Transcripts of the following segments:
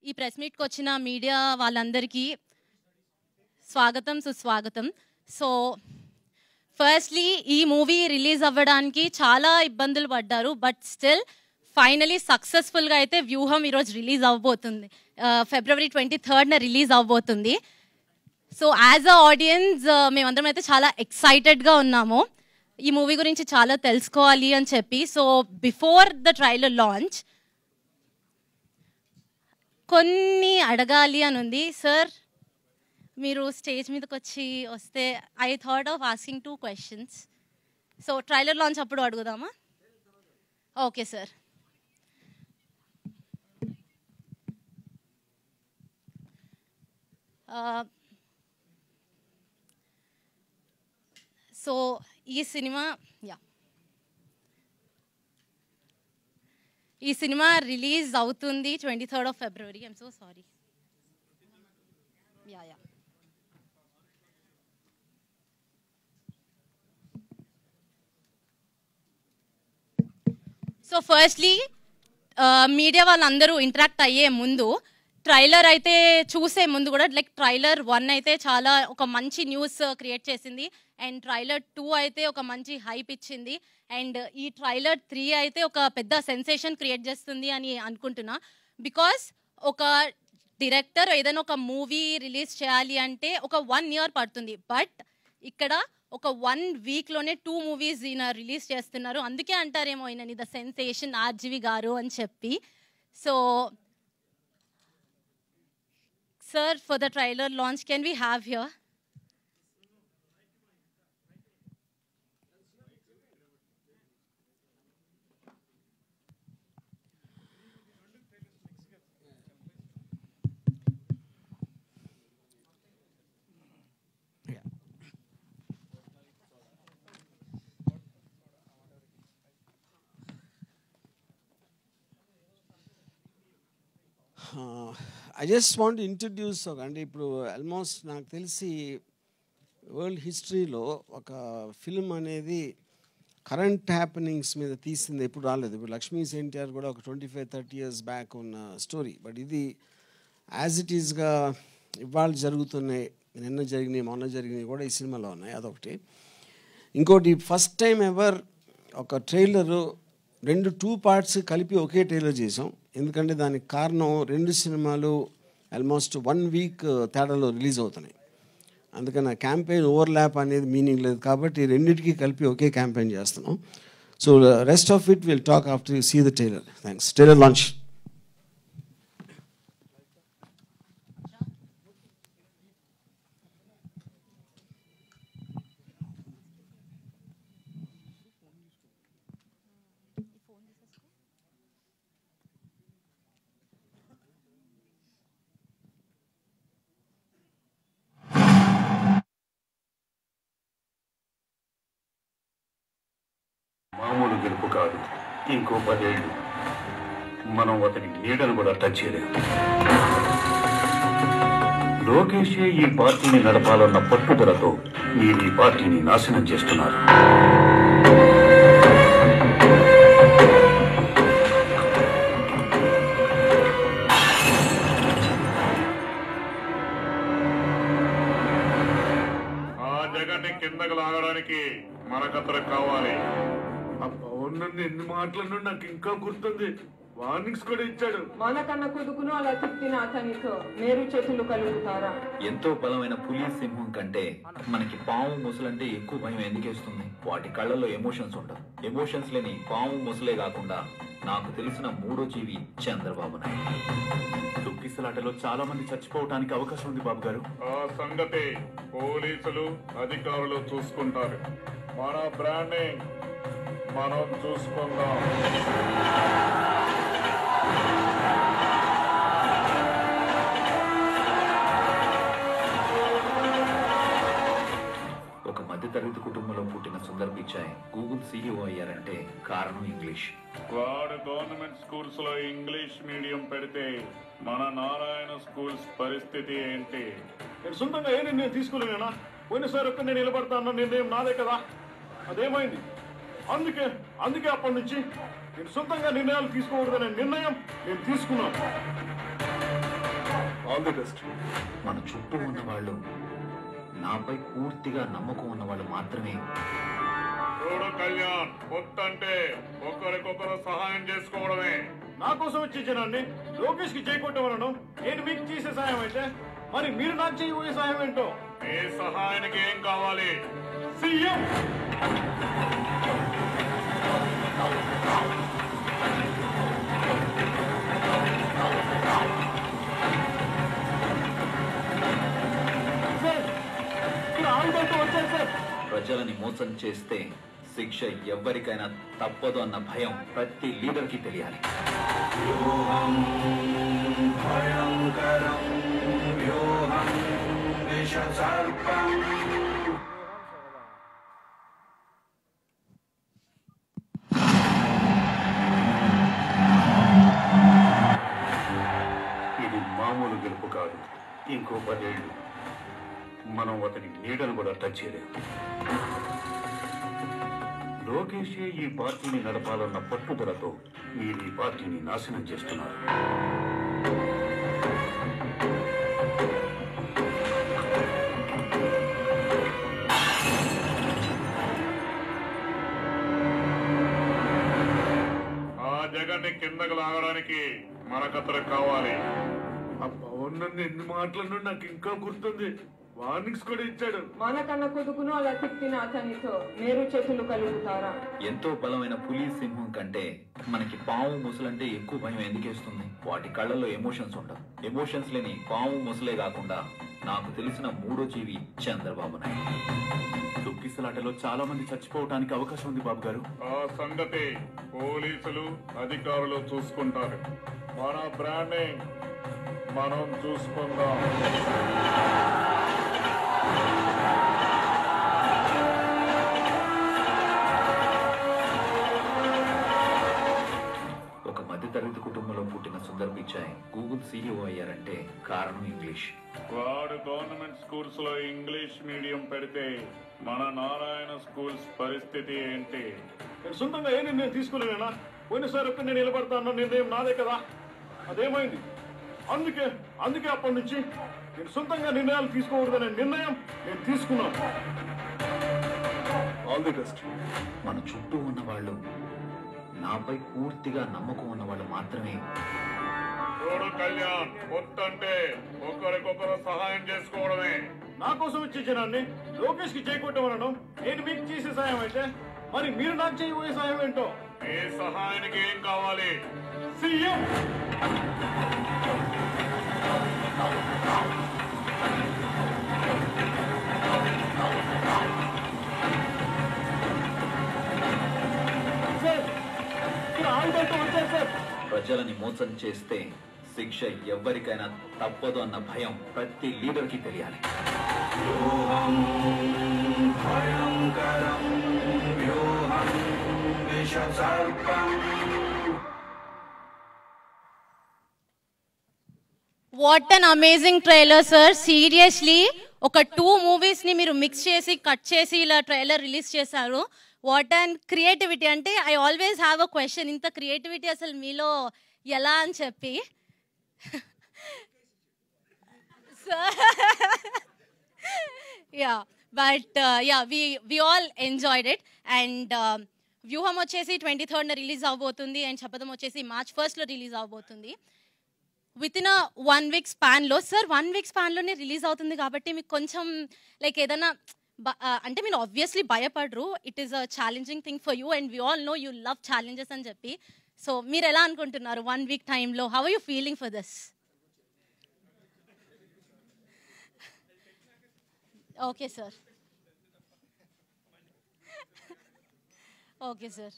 ఈ ప్రెస్ మీట్కి వచ్చిన మీడియా వాళ్ళందరికీ స్వాగతం సుస్వాగతం సో ఫస్ట్లీ ఈ మూవీ రిలీజ్ అవ్వడానికి చాలా ఇబ్బందులు పడ్డారు బట్ స్టిల్ ఫైనలీ సక్సెస్ఫుల్గా అయితే వ్యూహం ఈరోజు రిలీజ్ అవ్వబోతుంది ఫిబ్రవరి ట్వంటీ థర్డ్న రిలీజ్ అవ్వబోతుంది సో యాజ్ అ ఆడియన్స్ మేమందరం అయితే చాలా ఎక్సైటెడ్గా ఉన్నాము ఈ మూవీ గురించి చాలా తెలుసుకోవాలి అని చెప్పి so before the trailer launch కొన్ని అడగాలి అని ఉంది సార్ మీరు స్టేజ్ మీదకి వచ్చి వస్తే I thought of asking two questions so trailer launch అప్పుడు అడుగుదామా ఓకే సార్ సో ఈ సినిమా యా ఈ సినిమా రిలీజ్ అవుతుంది twenty third of February I'm so sorry yeah yeah so firstly media వాళ్ళందరూ ఇంటరాక్ట్ అయ్యే ముందు ట్రైలర్ అయితే చూసే ముందు కూడా లైక్ ట్రైలర్ వన్ అయితే చాలా ఒక మంచి న్యూస్ క్రియేట్ చేసింది అండ్ ట్రైలర్ టూ అయితే ఒక మంచి హైప్ ఇచ్చింది అండ్ ఈ ట్రైలర్ త్రీ అయితే ఒక పెద్ద సెన్సేషన్ క్రియేట్ చేస్తుంది అని అనుకుంటున్నా బికాస్ ఒక డైరెక్టర్ ఏదైనా ఒక మూవీ రిలీజ్ చేయాలి అంటే ఒక వన్ ఇయర్ పడుతుంది బట్ ఇక్కడ ఒక వన్ వీక్లోనే టూ మూవీస్ ఈయన రిలీజ్ చేస్తున్నారు అందుకే అంటారేమో ఈయనని ద సెన్సేషన్ ఆర్జీవి గారు అని చెప్పి so sir for the trailer launch can we have here I just want introduce ఒక అంటే ఇప్పుడు ఆల్మోస్ట్ నాకు తెలిసి వరల్డ్ హిస్టరీలో ఒక ఫిల్మ్ అనేది కరెంట్ హ్యాపెనింగ్స్ మీద తీసింది ఎప్పుడు రాలేదు ఇప్పుడు లక్ష్మీ ఎన్టీఆర్ కూడా ఒక twenty five thirty years back ఉన్న స్టోరీ బట్ ఇది యాజ్ ఇట్ ఈస్గా ఇవాళ జరుగుతున్నాయి నిన్న జరిగినాయి మొన్న జరిగినాయి కూడా ఈ సినిమాలో ఉన్నాయి అదొకటి ఇంకోటి ఫస్ట్ టైం ఎవర్ ఒక ట్రైలరు రెండు టూ పార్ట్స్ కలిపి ఒకే ట్రైలర్ చేసాం ఎందుకంటే దానికి కారణం రెండు సినిమాలు ఆల్మోస్ట్ వన్ వీక్ తేడాలో రిలీజ్ అవుతున్నాయి అందుకని ఆ క్యాంపెయిన్ ఓవర్లాప్ అనేది మీనింగ్ లేదు కాబట్టి రెండింటికి కలిపి ఒకే క్యాంపెయిన్ చేస్తున్నాం so rest of it will talk after see the trailer thanks trailer launch మామూలు గెలుపు కాదు ఇంకో పదేళ్ళు మనం అతని నీడను కూడా టచ్ చేయలేము లోకేషే ఈ పార్టీని నడపాలన్న పట్టుదలతో మీరు ఈ పార్టీని నాశనం చేస్తున్నారు ఆ జగన్ని కిందకు లాగడానికి మనకతను కావాలి ఆ పవన్ నన్ను ఎన్ని మాటలను నాకు ఇంకా గుర్తుంది వార్నింగ్స్ కూడా ఇచ్చాడు మనకన్న కొడుకును అలా తిట్టిన అతనితో మేరు చేతులు కలుగుతారా ఎంతో బలమైన పులి సింహం కంటే మనకి పాము ముసలంటే ఎక్కువ భయం ఎందుకేస్తుంది వాటి కళ్ళల్లో ఎమోషన్స్ ఉండవు ఎమోషన్స్ లేని పాము ముసలే కాకుండా నాకు తెలిసిన మూడో జీవి చంద్రబాబు నాయుడు తొక్కిసలాటలో చాలా మంది చచ్చిపోవటానికి అవకాశం ఉంది బాబు గారు ఆ సంగతి పోలీసులు అధికారులు చూసుకుంటారు మన బ్రాండింగ్ మనం చూసుకుందాం ఒక మధ్యతరగతి కుటుంబంలో పుట్టిన సుందర్ పిచాయ్ గూగుల్ సీఈఓ అయ్యారంటే కారణం ఇంగ్లీష్ వాడు గవర్నమెంట్ స్కూల్స్ లో ఇంగ్లీష్ మీడియం పెడితే మన నారాయణ స్కూల్స్ పరిస్థితి ఏంటి నేను సొంతంగా ఏ నిర్ణయం తీసుకోలేనా పోయినసారి ఒక్క నేను నిలబడతా అన్న నిర్ణయం నాదే కదా అదేమైంది అందుకే అందుకే అప్పటి నుంచి నేను సొంతంగా నిర్ణయాలు తీసుకోకూడదనే నిర్ణయం నేను తీసుకున్నాను ఆల్ ది బెస్ట్ మన చుట్టూ ఉన్న వాళ్ళు నాపై పూర్తిగా నమ్మకం ఉన్న వాళ్ళు మాత్రమే చూడు కళ్యాణ్ పొత్తంటే ఒకరికొకరు సహాయం చేసుకోవడమే నా కోసం వచ్చే జనాన్ని లోకేష్ కి చేయకొట్టమనడం నేను మీకు చేసే సాయం అయితే మరి మీరు నాకు చేయబోయే సాయం ఏంటో మీ సహాయానికి ఏం కావాలి సీఎం సార్ ఇక్కడ ఆయుధాలతో వచ్చారు సార్ ప్రజలని మోసం చేస్తే శిక్ష ఎవ్వరికైనా తప్పదు అన్న భయం ప్రతి లీడర్కి తెలియాలి ఇది మామూలు గెలుపు కాదు ఇంకో పదేళ్ళు మనం అతని నీడను కూడా టచ్ చేయలేము లోకేష్ ఈ పార్టీని నడపాలన్న పట్టుదలతో మీరు ఈ పార్టీని నాశనం చేస్తున్నారు ఆ జగన్ని కిందకు లాగడానికి మనకతను కావాలి ఆ పవన్ నన్ను ఎన్ని మాటలను నాకు ఇంకా గుర్తుంది వార్నింగ్స్ కూడా ఇచ్చాడు మనకన్న కొడుకును అలా తిట్టిన అతనితో మీరు చేతులు కలుగుతారా ఎంతో బలమైన పులి సింహం కంటే మనకి పాము ముసలంటే ఎక్కువ భయం ఎందుకేస్తుంది వాటి కళ్ళల్లో ఎమోషన్స్ ఉండవు ఎమోషన్స్ లేని పాము ముసలే కాకుండా నాకు తెలిసిన మూడో జీవి చంద్రబాబు నాయుడు తొక్కిసలాటలో చాలా మంది చచ్చిపోవడానికి అవకాశం ఉంది బాబు గారు ఆ సంగతి పోలీసులు అధికారులు చూసుకుంటారు మన బ్రాండింగ్ మనం చూసుకుందాం ఒక మధ్యతరగతి కుటుంబంలో పుట్టిన సుందర్ పిచాయ్ గూగుల్ సీఈఓ అయ్యారంటే కారణం ఇంగ్లీష్ వాడు గవర్నమెంట్ స్కూల్స్ లో ఇంగ్లీష్ మీడియం పెడితే మన నారాయణ స్కూల్స్ పరిస్థితి ఏంటి నేను సొంతంగా ఏ నిర్ణయం తీసుకోలేనా పోయినసారి ఒక్క నేను నిలబడతా అన్న నిర్ణయం నాదే కదా అదేమైంది అందుకే అందుకే అప్పటి నుంచి నేను సొంతంగా నిర్ణయాలు తీసుకోకూడదనే నిర్ణయం నేను తీసుకున్నాను ఆల్ ది బెస్ట్ మన చుట్టూ ఉన్న వాళ్ళు నాపై పూర్తిగా నమ్మకం ఉన్న వాళ్ళు మాత్రమే చూడు కళ్యాణ్ పొత్తంటే ఒకరికొకరు సహాయం చేసుకోవడమే నా కోసం వచ్చే జనాన్ని లోకేష్ కి చేయకొట్టమనడం నేను మీకు చేసే సాయం అయితే మరి మీరు నాకు చేయబోయే సాయం ఏంటో మీ సహాయానికి ఏం కావాలి సీఎం సార్ ఇక్కడ ఆయుధాలతో వచ్చారు సార్ ప్రజలని మోసం చేస్తే శిక్ష ఎవ్వరికైనా తప్పదు అన్న భయం ప్రతి లీడర్కి తెలియాలి what an amazing trailer sir seriously ఒక టూ మూవీస్ ని మీరు మిక్స్ చేసి కట్ చేసి ఇలా ట్రైలర్ రిలీజ్ చేశారు వాట్ అండ్ క్రియేటివిటీ అంటే I always have a question ఇంత క్రియేటివిటీ అసలు మీలో ఎలా అని చెప్పి yeah but yeah we we all enjoyed it and Vyooham వచ్చేసి ట్వంటీ థర్డ్న రిలీజ్ అవబోతుంది అండ్ శపథం వచ్చేసి మార్చ్ ఫస్ట్లో రిలీజ్ అవబోతుంది విత్ ఇన్ వన్ వీక్ స్పాన్లో సార్ వన్ వీక్ స్పాన్లోనే రిలీజ్ అవుతుంది కాబట్టి మీకు కొంచెం లైక్ ఏదైనా బ- ఆ, అంటే మీరు ఆబ్వియస్లీ భయపడరు it is a challenging thing for you and we all know you love challenges అని చెప్పి సో మీరు ఎలా అనుకుంటున్నారు వన్ వీక్ టైంలో how are you feeling for this okay sir okay sir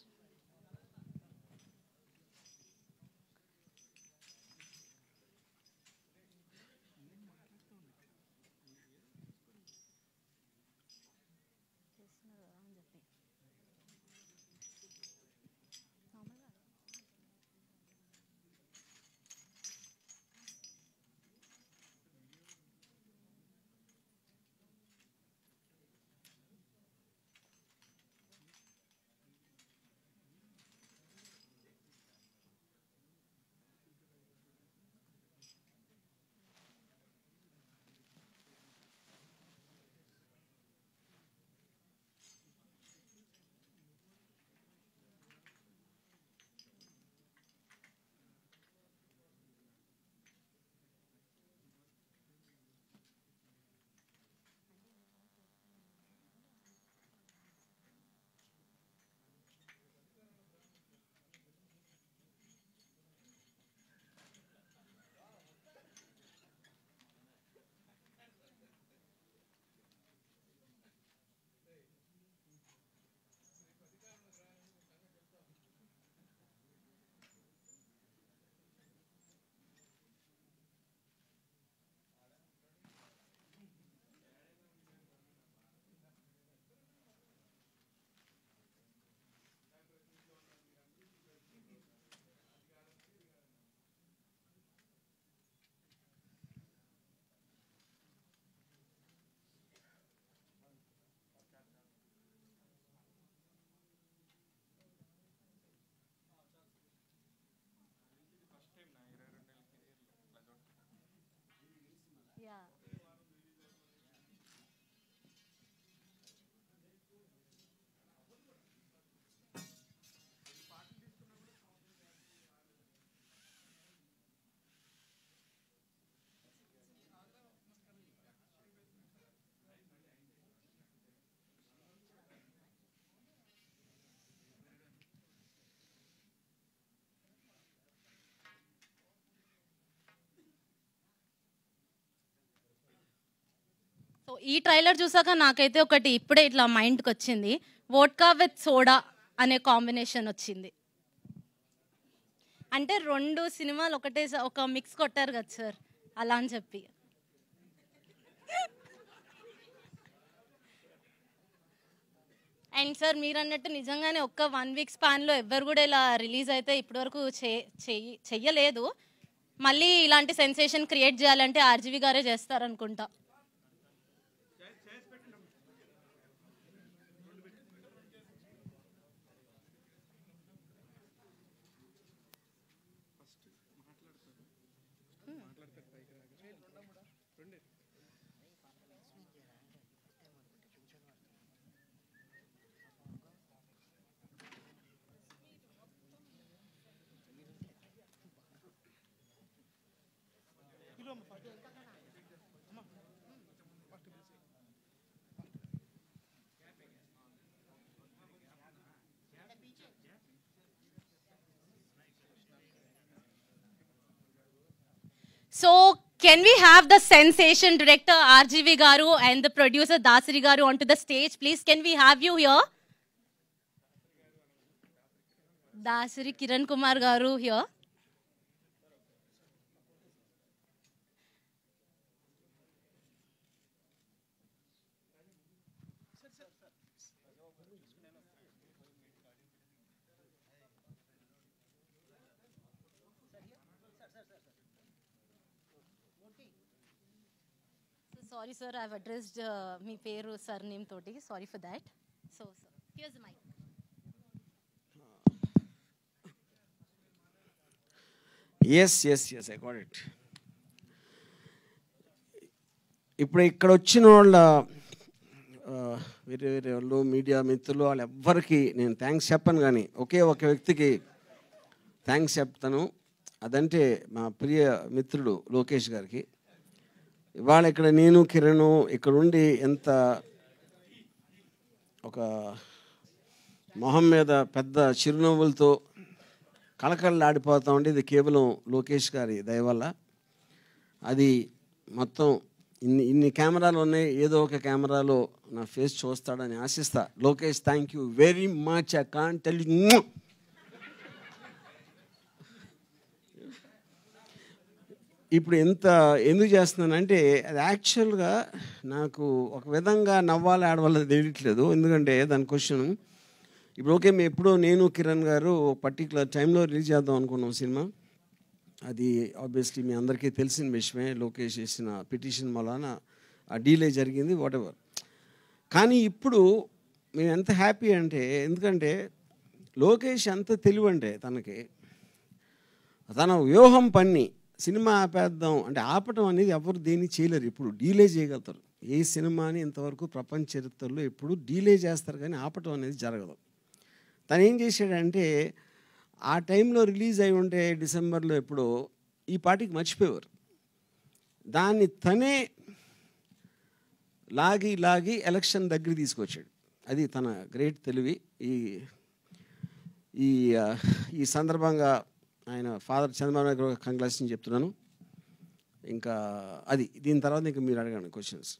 so ఈ ట్రైలర్ చూసాక నాకైతే ఒకటి ఇప్పుడే ఇట్లా మైండ్కి వచ్చింది వోడ్కా విత్ సోడా అనే కాంబినేషన్ వచ్చింది అంటే రెండు సినిమాలు ఒకటే స- ఒక మిక్స్ కొట్టారు కదా సార్ అలా అని చెప్పి అండ్ సార్ మీరు అన్నట్టు నిజంగానే ఒక్క వన్ వీక్ స్పాన్లో ఎవ్వరు కూడా ఇలా రిలీజ్ అయితే ఇప్పటివరకు చే చెయ్యి చెయ్యలేదు మళ్ళీ ఇలాంటి సెన్సేషన్ క్రియేట్ చేయాలంటే ఆర్జీవి గారే చేస్తారనుకుంటా So, can we have the sensation director RGV Garu and the producer Dasari Garu onto the stage, please? Can we have you here? Dasari Kiran Kumar Garu here. So sorry, sir, I've addressed uh, మీ పేరు surname తోటి. Sorry for that. So, sir, here's the mic. Yes yes yes I got it ఇప్పుడు ఇక్కడ వచ్చిన వాళ్ళ ఆ, వేరే వేరే వాళ్ళు మీడియా మిత్రులు వాళ్ళు ఎవ్వరికి నేను థ్యాంక్స్ చెప్పను కానీ ఒకే ఒక వ్యక్తికి థ్యాంక్స్ చెప్తాను అదంటే మా ప్రియ మిత్రుడు లోకేష్ గారికి ఇవాళ ఇక్కడ నేను కిరణ్ ఇక్కడ ఉండి ఎంత ఒక మొహం మీద పెద్ద చిరునవ్వులతో కళకళలాడిపోతా ఉంటే ఇది కేవలం లోకేష్ గారి దయ వల్ల అది మొత్తం ఇన్ని ఇన్ని కెమెరాలు ఉన్నాయి ఏదో ఒక కెమెరాలో నా ఫేస్ చూస్తాడని ఆశిస్తా Lokesh thank you very much I can tell ఇప్పుడు ఎంత ఎందుకు చేస్తున్నానంటే అది యాక్చువల్గా నాకు ఒక విధంగా నవ్వాలి ఆడవాళ్ళది తెలియట్లేదు ఎందుకంటే దాని క్వశ్చన్ ఇప్పుడు ఓకే మేము ఎప్పుడో నేను కిరణ్ గారు పర్టికులర్ టైంలో రిలీజ్ చేద్దాం అనుకున్నాం సినిమా అది ఆబ్వియస్లీ మీ అందరికీ తెలిసిన విషయమే లోకేష్ చేసిన పిటిషన్ వలన ఆ డీలే జరిగింది వాట్ ఎవర్ కానీ ఇప్పుడు మేము ఎంత హ్యాపీ అంటే ఎందుకంటే లోకేష్ ఎంత తెలివంటే తనకి తన వ్యూహం పన్ని సినిమా ఆపేద్దాం అంటే ఆపటం అనేది ఎవరు దేన్ని చేయలేరు ఇప్పుడు డీలే చేయగలుగుతారు ఏ సినిమాని ఇంతవరకు ప్రపంచ చరిత్రలో ఎప్పుడు డీలే చేస్తారు కానీ ఆపటం అనేది జరగదు తను ఏం చేశాడంటే ఆ టైంలో రిలీజ్ అయి ఉంటే డిసెంబర్లో ఎప్పుడో ఈ పాటికి మర్చిపోయేవారు దాన్ని తనే లాగి లాగి ఎలక్షన్ దగ్గర తీసుకొచ్చాడు అది తన గ్రేట్ తెలివి ఈ ఈ ఆ, ఈ సందర్భంగా ఆయన ఫాదర్ చంద్రబాబు నాయుడు గారు కంగ్రాచులేషన్ చెప్తున్నాను ఇంకా అది దీని తర్వాత ఇంకా మీరు అడగండి క్వశ్చన్స్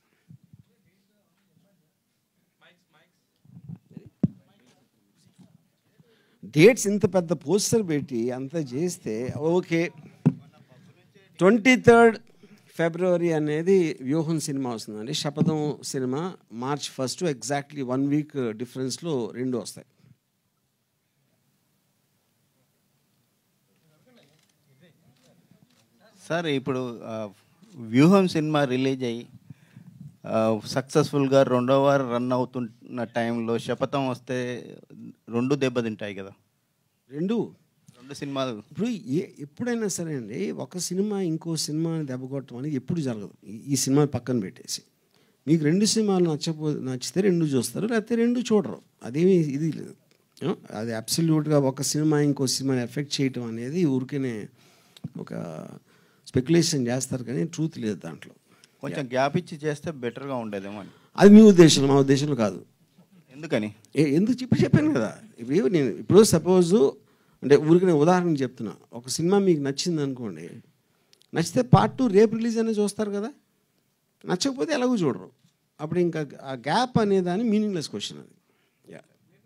డేట్స్ ఇంత పెద్ద పోస్టర్ పెట్టి అంత చేస్తే ఓకే ట్వంటీ థర్డ్ ఫిబ్రవరి అనేది వ్యూహం సినిమా వస్తుందండి Shapatham cinema March first exactly one week డిఫరెన్స్లో రెండు వస్తాయి సార్ ఇప్పుడు ఆ, వ్యూహం సినిమా రిలీజ్ అయ్యి సక్సెస్ఫుల్గా రెండో వారం రన్ అవుతున్న టైంలో శపథం వస్తే రెండు దెబ్బతింటాయి కదా రెండు రెండు సినిమాలు ఇప్పుడు ఏ ఎప్పుడైనా సరే అండి ఒక సినిమా ఇంకో సినిమాని దెబ్బకొట్టడం అనేది ఎప్పుడు జరగదు ఈ- ఈ సినిమా పక్కన పెట్టేసి మీకు రెండు సినిమాలు నచ్చపో నచ్చితే రెండు చూస్తారు లేకపోతే రెండు చూడరు అదేమి ఇది లేదు You know, అది అబ్సల్యూట్గా ఒక సినిమా ఇంకో సినిమాని ఎఫెక్ట్ చేయటం అనేది ఊరికేనే ఒక స్పెక్యులేషన్ చేస్తారు కానీ ట్రూత్ లేదు దాంట్లో కొంచెం గ్యాప్ ఇచ్చి చేస్తే బెటర్గా ఉండేదేమో అని అది మీ ఉద్దేశం మా ఉద్దేశంలో కాదు ఎందుకని ఏ- ఎందుకు చెప్పి చెప్పాను కదా ఇప్పుడు నేను ఇప్పుడు సపోజ్ అంటే ఊరికి నేను ఉదాహరణ చెప్తున్నా ఒక సినిమా మీకు నచ్చింది అనుకోండి నచ్చితే పార్ట్ టూ రేపు రిలీజ్ అనేది చూస్తారు కదా నచ్చకపోతే ఎలాగో చూడరు అప్పుడు ఇంకా ఆ గ్యాప్ అనే దాని మీనింగ్లెస్ క్వశ్చన్ అది యా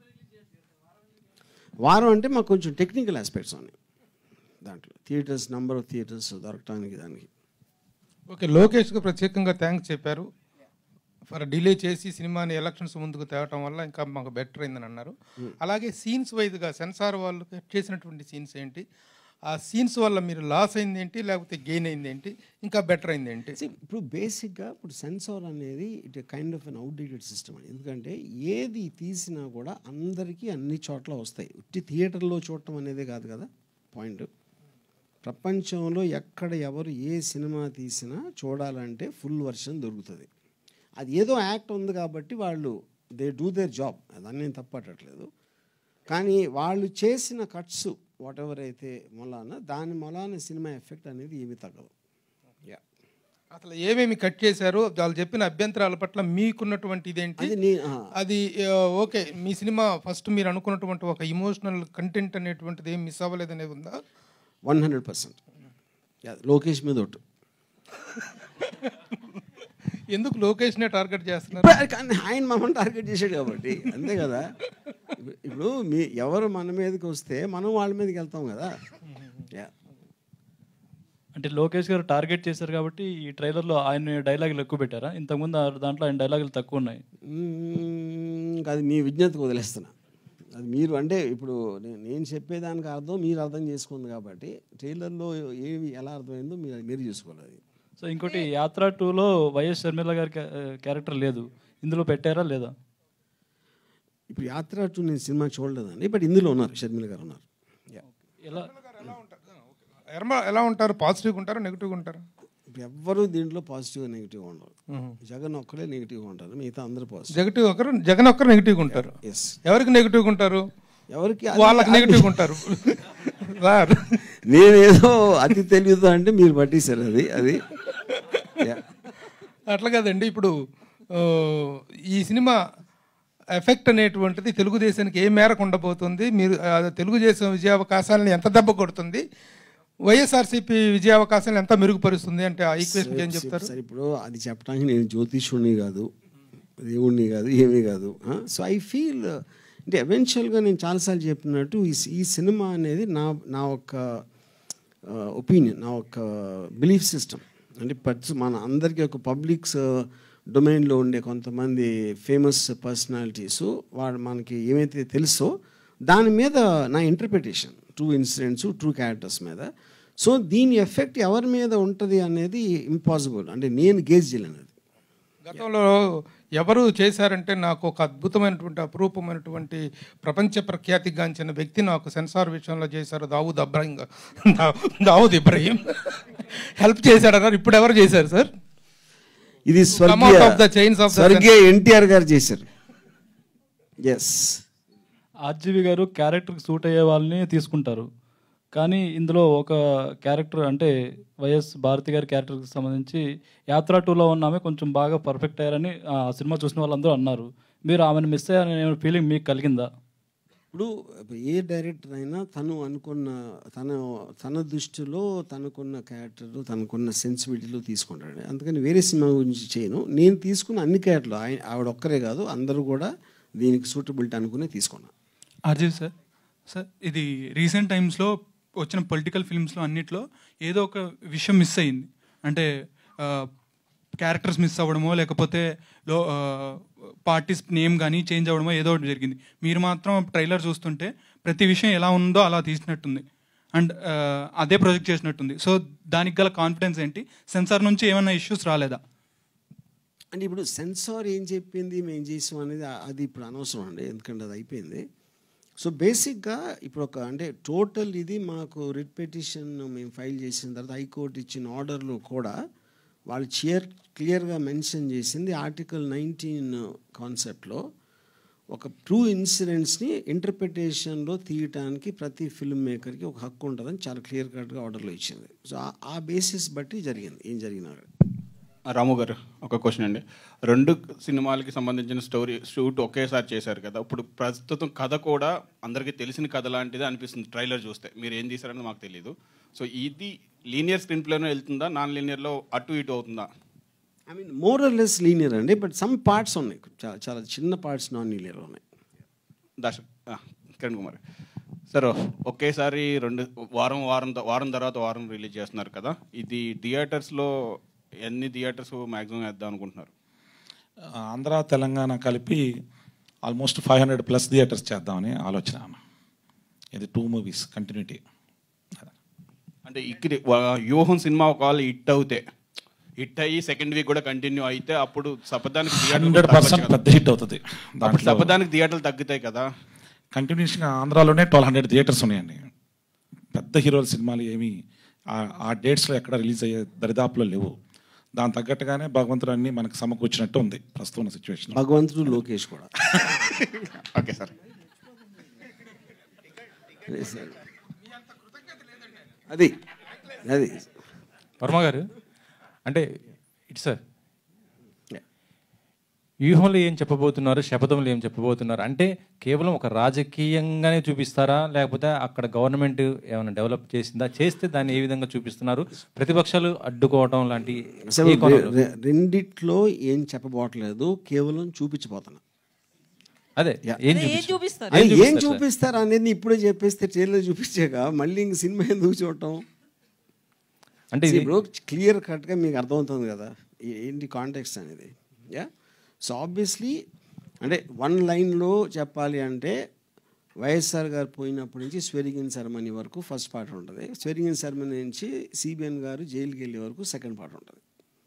వారం అంటే మాకు కొంచెం టెక్నికల్ ఆస్పెక్ట్స్ ఉన్నాయి దాంట్లో థియేటర్స్ నెంబర్ ఆఫ్ థియేటర్స్ దొరకటానికి దానికి ఓకే లోకేష్కు ప్రత్యేకంగా థ్యాంక్స్ చెప్పారు ఫర్ డిలే చేసి సినిమాని ఎలక్షన్స్ ముందుకు తేవటం వల్ల ఇంకా మాకు బెటర్ అయిందని అన్నారు అలాగే సీన్స్ వైజ్గా సెన్సార్ వాళ్ళు కట్ చేసినటువంటి సీన్స్ ఏంటి ఆ సీన్స్ వల్ల మీరు లాస్ అయింది ఏంటి లేకపోతే గెయిన్ అయింది ఏంటి ఇంకా బెటర్ అయింది ఏంటి See, ఇప్పుడు బేసిక్గా ఇప్పుడు సెన్సార్ అనేది it kind of an outdated system అని ఎందుకంటే ఏది తీసినా కూడా అందరికీ అన్ని చోట్ల వస్తాయి ఉట్టి థియేటర్లో చూడటం అనేది కాదు కదా పాయింట్ ప్రపంచంలో ఎక్కడ ఎవరు ఏ సినిమా తీసినా చూడాలంటే ఫుల్ వర్షన్ దొరుకుతుంది అది ఏదో యాక్ట్ ఉంది కాబట్టి వాళ్ళు దే డూ దేర్ జాబ్ దాన్ని నేను తప్పట్టట్లేదు కానీ వాళ్ళు చేసిన కట్స్ వాట్ ఎవర్ అయితే మొలాన దాని మొలాన సినిమా ఎఫెక్ట్ అనేది ఏమీ తగ్గదు యా అసలు ఏమేమి కట్ చేశారు వాళ్ళు చెప్పిన అభ్యంతరాల పట్ల మీకున్నటువంటి ఇదేంటి అది నీ- ఆ. అది ఆ, ఓకే మీ సినిమా ఫస్ట్ మీరు అనుకున్నటువంటి ఒక ఇమోషనల్ కంటెంట్ అనేటువంటిది ఏం మిస్ అవ్వలేదు అనేది ఉందా వన్ హండ్రెడ్ పర్సెంట్ లోకేష్ మీద ఒట్టు ఎందుకు లోకేష్నే టార్గెట్ చేస్తున్నారు ఇప్పుడు కానీ ఆయన మమ్మల్ని టార్గెట్ చేశాడు కాబట్టి అంతే కదా ఇప్పుడు- ఇప్పుడు మీ ఎవరు మన మీదకి వస్తే మనం వాళ్ళ మీదకి వెళ్తాం కదా యా అంటే లోకేష్ గారు టార్గెట్ చేశారు కాబట్టి ఈ ట్రైలర్లో ఆయన డైలాగులు ఎక్కువ పెట్టారా ఇంతకుముందు ఆ దాంట్లో ఆయన డైలాగులు తక్కువ ఉన్నాయి మ్మ్, ఇంకా అది మీ విజ్ఞతకు వదిలేస్తున్నా అది మీరు అంటే ఇప్పుడు నే- నేను చెప్పేదానికి అర్థం మీరు అర్థం చేసుకుంది కాబట్టి ట్రైలర్లో ఏవి ఎలా అర్థమైందో మీరు మీరు చూసుకోవాలి అది సో ఇంకోటి యాత్ర టూలో వైఎస్ షర్మిల గారి క్యా- క్యారెక్టర్ లేదు ఇందులో పెట్టారా లేదా ఇప్పుడు యాత్ర టూ నేను సినిమా చూడలేదండి బట్ ఇందులో ఉన్నారు షర్మిల గారు ఉన్నారు యా ఎలా ఎర్మ ఎలా ఉంటారు పాజిటివ్గా ఉంటారా నెగిటివ్గా ఉంటారా ఇప్పుడు ఎవ్వరూ దీంట్లో పాజిటివ్ నెగిటివ్ ఉండరు జగన్ ఒక్కడే నెగిటివ్గా ఉంటారు మిగతా అందరూ పాజిటివ్ నెగిటివ్ ఒకరు జగన్ ఒక్కరు నెగిటివ్గా ఉంటారు ఎస్ ఎవరికి నెగిటివ్గా ఉంటారు ఎవరికి వాళ్ళకి నెగిటివ్గా ఉంటారు సార్ నేనేదో అతి తెలియదు అంటే మీరు పట్టేశారు అది అది యా అట్లా కాదండి ఇప్పుడు ఆ, ఈ సినిమా ఎఫెక్ట్ అనేటువంటిది తెలుగుదేశానికి ఏ మేరకు ఉండబోతుంది మీరు ఆ, తెలుగుదేశం విజయావకాశాలను ఎంత దెబ్బ కొడుతుంది వైఎస్ఆర్సీపీ విజయావకాశాలను ఎంత మెరుగుపరుస్తుంది అంటే ఆ ఈక్వేషన్ ఏం చెప్తారు సరే ఇప్పుడు అది చెప్పడానికి నేను జ్యోతిష్యుడిని కాదు దేవుణ్ణి కాదు ఏమీ కాదు సో ఐ ఫీల్ అంటే ఎవెన్చువల్గా నేను చాలాసార్లు చెప్పినట్టు ఈ ఈ సినిమా అనేది నా నా ఒక ఒపీనియన్ నా ఒక బిలీఫ్ సిస్టమ్ అంటే పర్స్ మన అందరికీ ఒక పబ్లిక్స్ డొమైన్లో ఉండే కొంతమంది ఫేమస్ పర్సనాలిటీస్ వాళ్ళు మనకి ఏమైతే తెలుసో దాని మీద నా interpretation true incidents true characters మీద సో దీని ఎఫెక్ట్ ఎవరి మీద ఉంటుంది అనేది ఇంపాసిబుల్ అంటే నేను గేజ్ చేయలేను అది గతంలో ఎవరు చేశారంటే నాకు ఒక అద్భుతమైనటువంటి అపురూపమైనటువంటి ప్రపంచ ప్రఖ్యాతిగాంచిన వ్యక్తి నాకు సెన్సార్ విషయంలో చేశారు దావూద్ అబ్రాహిం గా- దా- దావూద్ ఇబ్రాహిం హెల్ప్ చేశాడన్నారు ఇప్పుడు ఎవరు చేశారు సార్ ఇది Come out of the chains of the స్వర్గీయ ఎన్టీఆర్ గారు చేశారు ఎస్ ఆర్జీవి గారు క్యారెక్టర్కి సూట్ అయ్యే వాళ్ళని తీసుకుంటారు కానీ ఇందులో ఒక క్యారెక్టర్ అంటే వైఎస్ భారతి గారి క్యారెక్టర్కి సంబంధించి యాత్ర టూలో ఉన్న ఆమె కొంచెం బాగా పర్ఫెక్ట్ అయ్యారని ఆ సినిమా చూసిన వాళ్ళందరూ అన్నారు మీరు ఆమెను మిస్ అయ్యారనే ఫీలింగ్ మీకు కలిగిందా ఇప్పుడు ఏ డైరెక్టర్ అయినా తను అనుకున్న తన తన దృష్టిలో తనకున్న క్యారెక్టర్ తనకున్న సెన్సిబిలిటీలో తీసుకుంటాడు అందుకని వేరే సినిమా గురించి చేయను నేను తీసుకున్న అన్ని క్యారెక్టర్లు ఆయన ఆవిడ ఒక్కరే కాదు అందరూ కూడా దీనికి సూటబిలిటీ అనుకునే తీసుకున్నాను అజయ్ సార్ సార్ ఇది రీసెంట్ టైమ్స్లో వచ్చిన పొలిటికల్ ఫిల్మ్స్లో అన్నిట్లో ఏదో ఒక విషయం మిస్ అయింది అంటే క్యారెక్టర్స్ మిస్ అవ్వడమో లేకపోతే లో పార్టీస్ నేమ్ కానీ చేంజ్ అవ్వడమో ఏదో ఒకటి జరిగింది మీరు మాత్రం ట్రైలర్ చూస్తుంటే ప్రతి విషయం ఎలా ఉందో అలా తీసినట్టుంది అండ్ అదే ప్రొజెక్ట్ చేసినట్టుంది సో దానికి గల కాన్ఫిడెన్స్ ఏంటి సెన్సార్ నుంచి ఏమైనా ఇష్యూస్ రాలేదా అంటే ఇప్పుడు సెన్సార్ ఏం చెప్పింది మేము చేసాం అనేది ఆ- అది ఇప్పుడు అనవసరం అండి ఎందుకంటే అది అయిపోయింది సో బేసిక్గా ఇప్పుడు ఒక అంటే టోటల్ ఇది మాకు రిట్ పిటిషన్ మేము ఫైల్ చేసిన తర్వాత హైకోర్టు ఇచ్చిన ఆర్డర్లు కూడా వాళ్ళు చియర్ క్లియర్గా మెన్షన్ చేసింది ఆర్టికల్ నైన్టీన్ కాన్సెప్ట్లో ఒక ట్రూ ఇన్సిడెంట్స్ని ఇంటర్ప్రిటేషన్లో తీయటానికి ప్రతి ఫిల్మ్ మేకర్కి ఒక హక్కు ఉంటుందని చాలా క్లియర్ కట్గా ఆర్డర్లో ఇచ్చింది సో ఆ- ఆ బేసిస్ బట్టి జరిగింది ఏం జరిగినా కూడా. రాము గారు ఒక క్వశ్చన్ అండి రెండు సినిమాలకి సంబంధించిన స్టోరీ షూట్ ఒకేసారి చేశారు కదా ఇప్పుడు ప్రస్తుతం కథ కూడా అందరికీ తెలిసిన కథ లాంటిదే అనిపిస్తుంది ట్రైలర్ చూస్తే మీరు ఏం తీశారని మాకు తెలియదు సో ఇది లీనియర్ స్క్రీన్ ప్లేలో వెళ్తుందా నాన్ లీనియర్లో అటు ఇటు అవుతుందా I mean moral less linear అండి బట్ సమ్ పార్ట్స్ ఉన్నాయి చాలా చాలా చిన్న పార్ట్స్ నాన్ లీనియర్ ఉన్నాయి దర్శక్ ఆ, కిరణ్ కుమార్ సార్ ఒకేసారి రెండు వారం వారం త- వారం తర్వాత వారం రిలీజ్ చేస్తున్నారు కదా ఇది థియేటర్స్లో ఎన్ని థియేటర్స్ మ్యాక్సిమం వేద్దాం అనుకుంటున్నారు ఆంధ్ర తెలంగాణ కలిపి almost five hundred plus theatres చేద్దామని ఆలోచన ఇది టూ మూవీస్ కంటిన్యూటీ అంటే ఇక్కడ వా- వ్యూహం సినిమా ఒకవేళ హిట్ అవుతే హిట్ అయ్యి సెకండ్ వీక్ కూడా కంటిన్యూ అయితే అప్పుడు సపదానికి హండ్రెడ్ పర్సెంట్ పెద్ద హిట్ అవుతుంది అప్పుడు సపదానికి థియేటర్లు తగ్గుతాయి కదా కంటిన్యూషన్గా ఆంధ్రాలోనే ట్వెల్వ్ హండ్రెడ్ థియేటర్స్ ఉన్నాయండి పెద్ద హీరోల సినిమాలు ఏమి ఆ- ఆ డేట్స్లో ఎక్కడ రిలీజ్ అయ్యే దరిదాపులో లేవు దాని తగ్గట్టుగానే భగవంతుడు అన్ని మనకు సమకూర్చినట్టు ఉంది ప్రస్తుతం ఉన్న సిచ్యువేషన్ భగవంతుడు లోకేష్ కూడా ఓకే సార్ అదే సార్. అది అది వర్మ గారు అంటే ఇటు సార్ వ్యూహంలో ఏం చెప్పబోతున్నారు శపథంలో ఏం చెప్పబోతున్నారు అంటే కేవలం ఒక రాజకీయంగానే చూపిస్తారా లేకపోతే అక్కడ గవర్నమెంట్ ఏమైనా డెవలప్ చేసిందా చేస్తే దాన్ని ఏ విధంగా చూపిస్తున్నారు ప్రతిపక్షాలు అడ్డుకోవడం లాంటి అసలు ఏ కోణంలో? రె- రె- రెండిట్లో ఏం చెప్పబోట్లేదు కేవలం చూపించబోతున్నా అదే యా. ఏం అదే ఏం చూపిస్తారు? చూపిస్తారు? అది ఏం ఏం చూపిస్తారు సార్? చూపిస్తారు అనేది ఇప్పుడే చెప్పేస్తే ట్రైలర్ చూపించాక మళ్ళీ ఇంక సినిమా ఎందుకు చూడటం అంటే See, ఇది- ఇప్పుడు క్లియర్ కట్గా మీకు అర్థమవుతుంది కదా ఏ- ఏంటి కాంటెక్స్ట్ అనేది యా సో ఆబ్వియస్లీ అంటే వన్ లైన్లో చెప్పాలి అంటే వైఎస్ఆర్ గారు పోయినప్పటి నుంచి స్వెరిగిన్ సెరమనీ వరకు ఫస్ట్ పార్ట్ ఉంటుంది స్వెరిగిన్ సెరమనీ నుంచి సిబిఎన్ గారు జైలుకి వెళ్ళే వరకు సెకండ్ పార్ట్ ఉంటుంది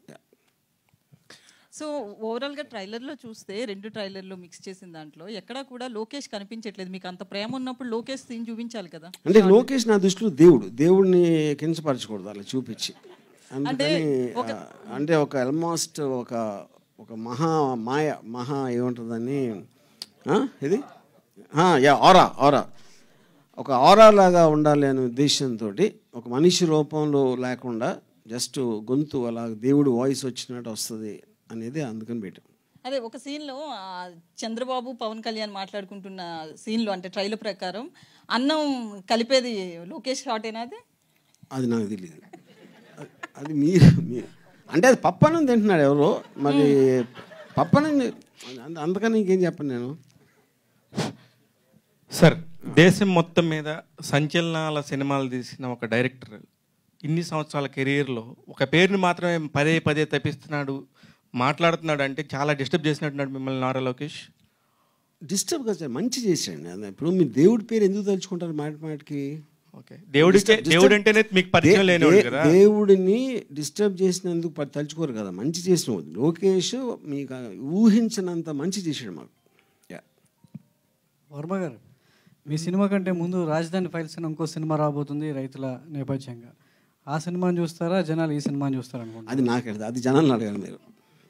సో ఓవరాల్ గా ట్రైలర్ లో చూస్తే రెండు ట్రైలర్లు మిక్స్ చేసిన దాంట్లో ఎక్కడా కూడా లోకేష్ కనిపించట్లేదు మీకు అంత ప్రేమ ఉన్నప్పుడు లోకేష్ సీన్ చూపించాలి కదా అంటే లోకేష్ నా దృష్టిలో దేవుడు దేవుడిని కించపరచకూడదు అలా చూపించి అందుకని ఒక- ఆ, అంటే ఒక ఆల్మోస్ట్ ఒక ఒక మహా మాయ మహా ఏముంటుందని ఆ, ఇది ఆ, యా ఆరా ఆరా ఒక ఆరా లాగా ఉండాలి అనే ఉద్దేశంతో ఒక మనిషి రూపంలో లేకుండా జస్ట్ గొంతు అలా దేవుడు వాయిస్ వచ్చినట్టు వస్తుంది అనేది అందుకని పెట్టాం అదే ఒక సీన్ లో ఆ, చంద్రబాబు పవన్ కళ్యాణ్ మాట్లాడుకుంటున్న సీన్ లో అంటే ట్రైలర్ ప్రకారం అన్నం కలిపేది లోకేష్ షాటేనా అది అది నాకు తెలియదు అది- అది మీరు మీరు అంటే అది పప్పనం తింటున్నాడు ఎవరో మరి పప్పనం అంద- అందుకని ఇంకేం చెప్పను నేను సార్ దేశం మొత్తం మీద సంచలనాల సినిమాలు తీసిన ఒక డైరెక్టర్ ఇన్ని సంవత్సరాల కెరీర్లో ఒక పేరుని మాత్రమే పదే పదే తప్పిస్తున్నాడు మాట్లాడుతున్నాడు అంటే చాలా డిస్టర్బ్ చేసినట్టున్నాడు మిమ్మల్ని నారా లోకేష్ డిస్టర్బ్ కదా సార్ మంచి చేసాడు అది ఇప్పుడు మీరు దేవుడి పేరు ఎందుకు తలుచుకుంటారు మాట మాటకి ఓకే దేవుడికే Disturb- disturb- దేవుడు అంటేనే మీకు పరిచయం దే- లేనివాడు దే- కదా దేవుడిని డిస్టర్బ్ చేసినందుకు ప- తలుచుకోరు కదా మంచి చేసిన వాడు. లోకేష్ మీకు ఆ ఊహించినంత మంచి చేసాడు మాకు యా వర్మ గారు మీ సినిమా కంటే ముందు రాజధాని ఫైల్స్ అని ఇంకో సినిమా రాబోతుంది రైతుల నేపథ్యంగా ఆ సినిమాని చూస్తారా జనాలు ఈ సినిమాని చూస్తారా అనుకుంటా అది నాకు అది జనాలను అడగాలి మీరు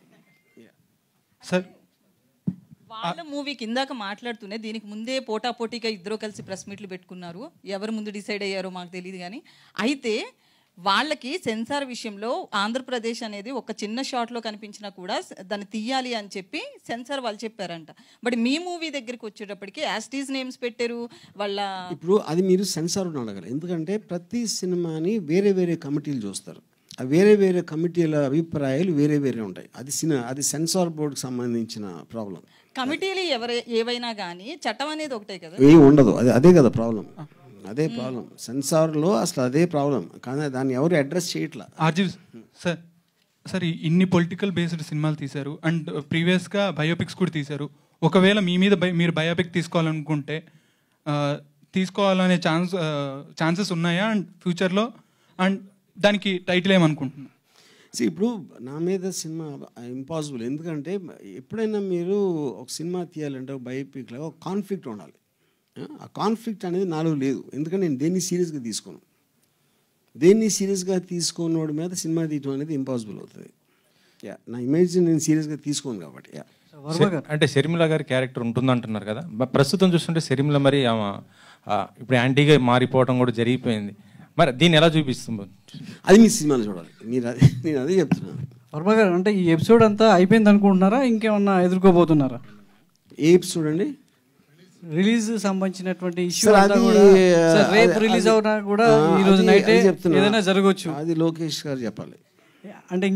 సార్ వాళ్ళ మూవీకి ఇందాక మాట్లాడుతూనే దీనికి ముందే పోటాపోటీగా ఇద్దరు కలిసి ప్రెస్ మీట్లు పెట్టుకున్నారు ఎవరు ముందు డిసైడ్ అయ్యారో మాకు తెలియదు కానీ అయితే వాళ్ళకి సెన్సార్ విషయంలో ఆంధ్రప్రదేశ్ అనేది ఒక చిన్న షాట్లో కనిపించినా కూడా స- దాన్ని తీయాలి అని చెప్పి సెన్సార్ వాళ్ళు చెప్పారంట బట్ మీ మూవీ దగ్గరికి వచ్చేటప్పటికి యాస్టీస్ నేమ్స్ పెట్టారు వాళ్ళ ఇప్పుడు అది మీరు సెన్సార్ అడగాలి ఎందుకంటే ప్రతి సినిమాని వేరే వేరే కమిటీలు చూస్తారు ఆ వేరే వేరే కమిటీల అభిప్రాయాలు వేరే వేరే ఉంటాయి అది సినిమా అది సెన్సార్ బోర్డుకి సంబంధించిన ప్రాబ్లం కమిటీలు ఎవరై ఏవైనా కానీ చట్టం అనేది ఒకటే కదా ఏం ఉండదు అదే అదే కదా ప్రాబ్లం అదే ప్రాబ్లం సెన్సార్లో అసలు అదే ప్రాబ్లం కానీ దాన్ని ఎవరు అడ్రస్ చేయట్లా ఆర్జీవ్ సార్ సార్ ఈ- ఇన్ని పొలిటికల్ బేస్డ్ సినిమాలు తీశారు అండ్ ప్రీవియస్గా బయోపిక్స్ కూడా తీశారు ఒకవేళ మీ మీద బై- మీరు బయోపిక్ తీసుకోవాలనుకుంటే ఆ, తీసుకోవాలనే ఛాన్స్ ఛాన్సెస్ ఉన్నాయా అండ్ ఫ్యూచర్లో అండ్ దానికి టైటిల్ ఏమనుకుంటున్నారు See, ఇప్పుడు నా మీద సినిమా ఇంపాసిబుల్ ఎందుకంటే ఎప్పుడైనా మీరు ఒక సినిమా తీయాలంటే ఒక బయోపిక్ లాగా ఒక కాన్ఫ్లిక్ట్ ఉండాలి ఆ కాన్ఫ్లిక్ట్ అనేది నాలో లేదు ఎందుకంటే నేను దేన్ని సీరియస్గా తీసుకోను దేన్ని సీరియస్గా తీసుకోనోడి మీద సినిమా తీయటం అనేది ఇంపాసిబుల్ అవుతుంది యా నా ఇమేజ్ నేను సీరియస్గా తీసుకోను కాబట్టి యా శర్- అంటే షర్మిల గారి క్యారెక్టర్ ఉంటుందంటున్నారు కదా బ- ప్రస్తుతం చూస్తుంటే షర్మిల మరి ఆమె ఆ, ఇప్పుడు యాంటీగా మారిపోవడం కూడా జరిగిపోయింది మరి దీన్ని ఎలా చూపిస్తుంది అది మీ సినిమాలో చూడాలి మీరు అదే నేను అదే చెప్తున్నాను వర్మ గారు అంటే ఈ ఎపిసోడ్ అంతా అయిపోయింది అనుకుంటున్నారా ఇంకేమన్నా ఎదుర్కోబోతున్నారా ఏ ఎపిసోడ్ అండి రిలీజ్ సంబంధించినటువంటి ఇష్యూ సార్, అంతా అది కూడా సార్, రేపు అది- రిలీజ్ అది- అవునా కూడా ఆ, ఈ రోజు అది- నైటే అది చెప్తున్నా. ఏదైనా జరగవచ్చు అది లోకేష్ గారు చెప్పాలి అంటే ఇంకా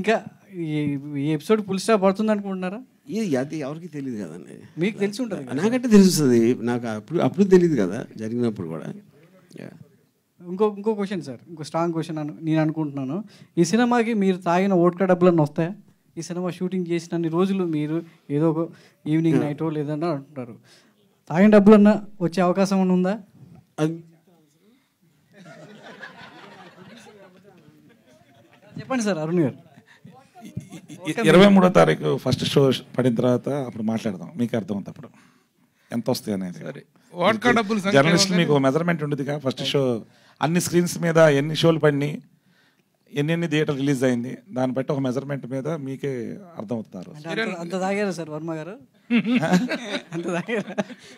ఈ ఈ ఎపిసోడ్ ఫుల్ స్టాప్ పడుతుంది అనుకుంటున్నారా ఇది అది ఎవరికి తెలియదు కదండి మీకు తెలిసి ఉంటుంది కదా. నాకంటే తెలుస్తుంది నాకు అప్పుడు అప్పుడు తెలియదు కదా జరిగినప్పుడు కూడా Yeah. ఇంకో ఇంకో క్వశ్చన్ సార్ ఇంకో స్ట్రాంగ్ క్వశ్చన్ అను నేను అనుకుంటున్నాను ఈ సినిమాకి మీరు తాగిన ఓట్కా డబ్బులన్నీ వస్తాయా ఈ సినిమా షూటింగ్ చేసినన్ని రోజులు మీరు ఏదో ఒక ఈవినింగ్ నైటో లేదన్నా అంటున్నారు తాగిన డబ్బులన్నా వచ్చే అవకాశం ఏమైనా ఉందా చెప్పండి సార్ అరుణ్ గారు ఇరవై మూడో తారీఖు ఫస్ట్ షో పడిన తర్వాత అప్పుడు మాట్లాడదాం మీకు అర్థమవుతుంది అప్పుడు ఎంత వస్తాయి అనేది వాడ్కా డబ్బుల సంఖ్య జర్నలిస్ట్ ఏమో మీకు మెజర్మెంట్ ఉండేదిగా ఫస్ట్ షో అన్ని స్క్రీన్స్ మీద ఎన్ని షోలు పడినాయి ఎన్ని ఎన్ని థియేటర్ రిలీజ్ అయింది దాన్ని బట్టి ఒక మెజర్మెంట్ మీద మీకే అర్థమవుతున్నారు అంటే అంత- అంత తాగారా సార్ వర్మ గారు అంత తాగారా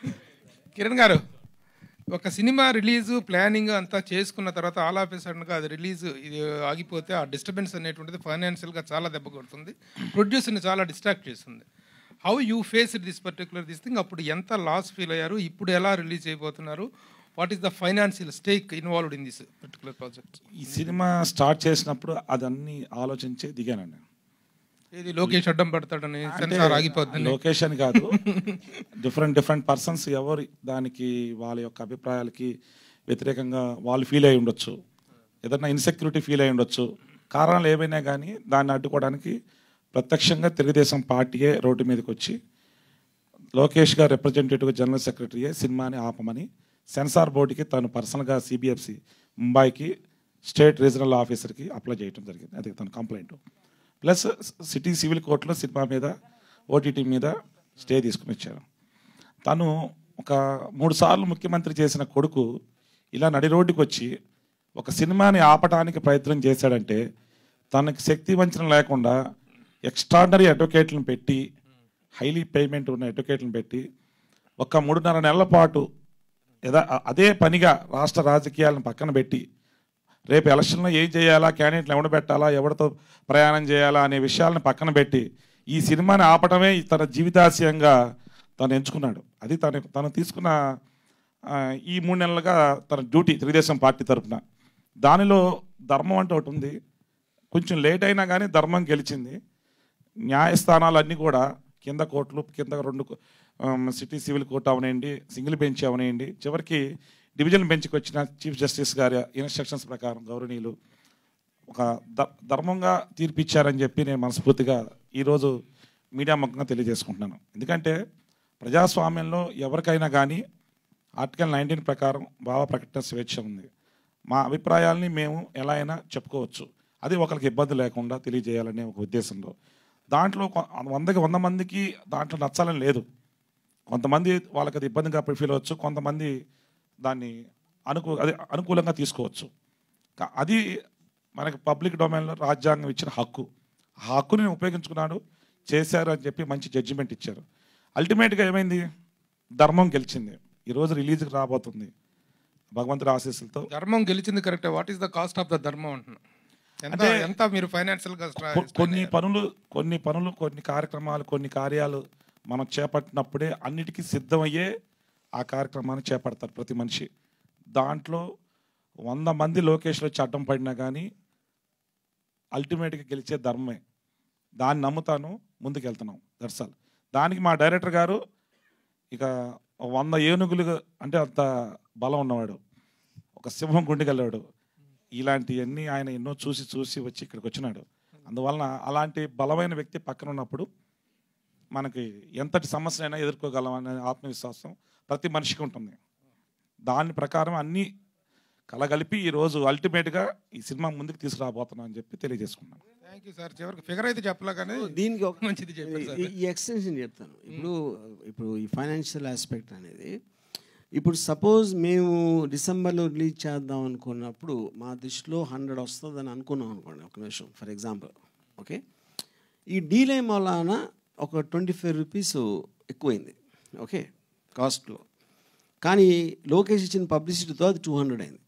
కిరణ్ గారు ఒక సినిమా రిలీజ్ ప్లానింగ్ అంతా చేసుకున్న తర్వాత ఆల్ ఆఫ్ సడన్గా అది రిలీజ్ ఇది ఆగిపోతే ఆ డిస్టర్బెన్స్ అనేటువంటిది ఫైనాన్షియల్గా చాలా దెబ్బ కొడుతుంది ప్రొడ్యూసర్ని చాలా డిస్ట్రాక్ట్ చేస్తుంది how you face this particular this thing అప్పుడు ఎంత లాస్ ఫీల్ అయ్యారు ఇప్పుడు ఎలా రిలీజ్ అయిపోతున్నారు what is the financial stake involved in this particular project ఈ సినిమా స్టార్ట్ చేసినప్పుడు అదన్నీ ఆలోచించి దిగానండి ఇది లోకేష్ అడ్డం పడతాడని అంటే సెన్సార్ ఆగిపోద్దని లోకేష్ అని కాదు డిఫరెంట్ డిఫరెంట్ పర్సన్స్ ఎవరు దానికి వాళ్ళ యొక్క అభిప్రాయాలకి వ్యతిరేకంగా వాళ్ళు ఫీల్ అయి ఉండొచ్చు ఏదైనా ఇన్సెక్యూరిటీ ఫీల్ అయి ఉండొచ్చు కారణాలు ఏమైనా కానీ దాన్ని అడ్డుకోవడానికి ప్రత్యక్షంగా తెలుగుదేశం పార్టీయే రోడ్డు మీదకి వచ్చి లోకేష్ గారు రిప్రజెంటేటివ్ జనరల్ సెక్రటరీయే సినిమాని ఆపమని సెన్సార్ బోర్డుకి తను పర్సనల్గా సిబిఎఫ్సి ముంబైకి స్టేట్ రీజనల్ ఆఫీసర్కి అప్లై చేయడం జరిగింది అది తన కంప్లైంట్ ప్లస్ సిటీ సివిల్ కోర్టులో సినిమా మీద ఓటీటీ మీద స్టే తీసుకుని వచ్చారు తను ఒక మూడు సార్లు ముఖ్యమంత్రి చేసిన కొడుకు ఇలా నడి రోడ్డుకి వచ్చి ఒక సినిమాని ఆపటానికి ప్రయత్నం చేశాడంటే తనకి శక్తి వంచన లేకుండా ఎక్స్ట్రాడనరీ అడ్వకేట్లను పెట్టి హైలీ పేమెంట్ ఉన్న అడ్వకేట్లను పెట్టి ఒక మూడున్నర నెలల పాటు యథా అదే పనిగా రాష్ట్ర రాజకీయాలను పక్కన పెట్టి రేపు ఎలక్షన్లో ఏం చేయాలా క్యాండిడేట్లు ఎవడు పెట్టాలా ఎవరితో ప్రయాణం చేయాలా అనే విషయాలను పక్కన పెట్టి ఈ సినిమాని ఆపటమే తన జీవితాశయంగా తను ఎంచుకున్నాడు అది తను తను తీసుకున్న ఆ, ఈ మూడు నెలలుగా తన డ్యూటీ తెలుగుదేశం పార్టీ తరఫున దానిలో ధర్మం అంటే ఒకటి ఉంది కొంచెం లేట్ అయినా కానీ ధర్మం గెలిచింది న్యాయస్థానాలన్నీ కూడా కింద కోర్టులు కింద రెండు ఆమ్, సిటీ సివిల్ కోర్టు అవనేయండి సింగిల్ బెంచ్ అవనేయండి చివరికి డివిజన్ బెంచ్కి వచ్చిన చీఫ్ జస్టిస్ గారి ఇన్స్ట్రక్షన్స్ ప్రకారం గౌరవనీయులు ఒక ద ధర్మంగా తీర్పిచ్చారని చెప్పి నేను మనస్ఫూర్తిగా ఈరోజు మీడియా ముఖంగా తెలియజేసుకుంటున్నాను ఎందుకంటే ప్రజాస్వామ్యంలో ఎవరికైనా కానీ ఆర్టికల్ నైన్టీన్ ప్రకారం భావ ప్రకటన స్వేచ్ఛ ఉంది మా అభిప్రాయాల్ని మేము ఎలా అయినా చెప్పుకోవచ్చు అది ఒకరికి ఇబ్బంది లేకుండా తెలియజేయాలనే ఒక ఉద్దేశంలో దాంట్లో కొ- వందకి వంద మందికి దాంట్లో నచ్చాలని లేదు కొంతమంది వాళ్ళకి అది ఇబ్బందిగా ఫీల్ అవ్వచ్చు కొంతమంది దాన్ని అనుకూ అదే అనుకూలంగా తీసుకోవచ్చు కా- అది మనకి పబ్లిక్ డొమైన్లో రాజ్యాంగం ఇచ్చిన హక్కు ఆ హక్కుని ఉపయోగించుకున్నాడు చేశారు అని చెప్పి మంచి జడ్జిమెంట్ ఇచ్చారు అల్టిమేట్గా ఏమైంది ధర్మం గెలిచింది ఈరోజు రిలీజ్కి రాబోతుంది భగవంతుడి ఆశీస్సులతో ధర్మం గెలిచింది correct what is the cost of the dharmam అంటున్నా ఎంత అంటే ఎంత మీరు ఫైనాన్షియల్ గా స్ట్రా- కొ- కొన్ని పనులు కొన్ని పనులు కొన్ని కార్యక్రమాలు కొన్ని కార్యాలు మనం చేపట్టినప్పుడే అన్నిటికీ సిద్ధమయ్యే ఆ కార్యక్రమాన్ని చేపడతారు ప్రతి మనిషి దాంట్లో వంద మంది లోకేష్లో వచ్చి అడ్డం పడినా కానీ అల్టిమేట్గా గెలిచే ధర్మమే దాన్ని నమ్ముతాను ముందుకు వెళ్తున్నాం దర్శల్ దానికి మా డైరెక్టర్ గారు ఇక వంద ఏనుగులు అంటే అంత బలం ఉన్నవాడు ఒక సింహం గుండెకెళ్ళాడు ఇలాంటివన్నీ ఆయన ఎన్నో చూసి చూసి వచ్చి ఇక్కడికి వచ్చినాడు అందువలన అలాంటి బలమైన వ్యక్తి పక్కన ఉన్నప్పుడు మనకి ఎంతటి సమస్యనైనా ఎదుర్కోగలం అనే ఆత్మవిశ్వాసం ప్రతి మనిషికి ఉంటుంది దాని ప్రకారం అన్నీ కలగలిపి ఈరోజు అల్టిమేట్గా ఈ సినిమా ముందుకు తీసుకురాబోతున్నాం అని చెప్పి తెలియజేసుకున్నాను థ్యాంక్ యూ సార్ చివరికి ఫిగర్ అయితే చెప్పలే కానీ దీనికి ఒక మంచిది చెప్పారు సార్ ఈ- ఈ ఎక్స్టెన్షన్ చెప్తాను ఇప్పుడు ఇప్పుడు ఈ ఫైనాన్షియల్ ఆస్పెక్ట్ అనేది ఇప్పుడు సపోజ్ మేము డిసెంబర్లో రిలీజ్ చేద్దాం అనుకున్నప్పుడు మా దృష్టిలో హండ్రెడ్ వస్తుందని అనుకున్నాం అనుకోండి ఒక నిమిషం ఫర్ ఎగ్జాంపుల్ ఓకే ఈ డీలే వలన ఒక ట్వంటీ ఫైవ్ రూపీస్ ఎక్కువైంది ఓకే కాస్ట్లో కానీ లోకేష్ ఇచ్చిన పబ్లిసిటీతో అది టూ హండ్రెడ్ అయింది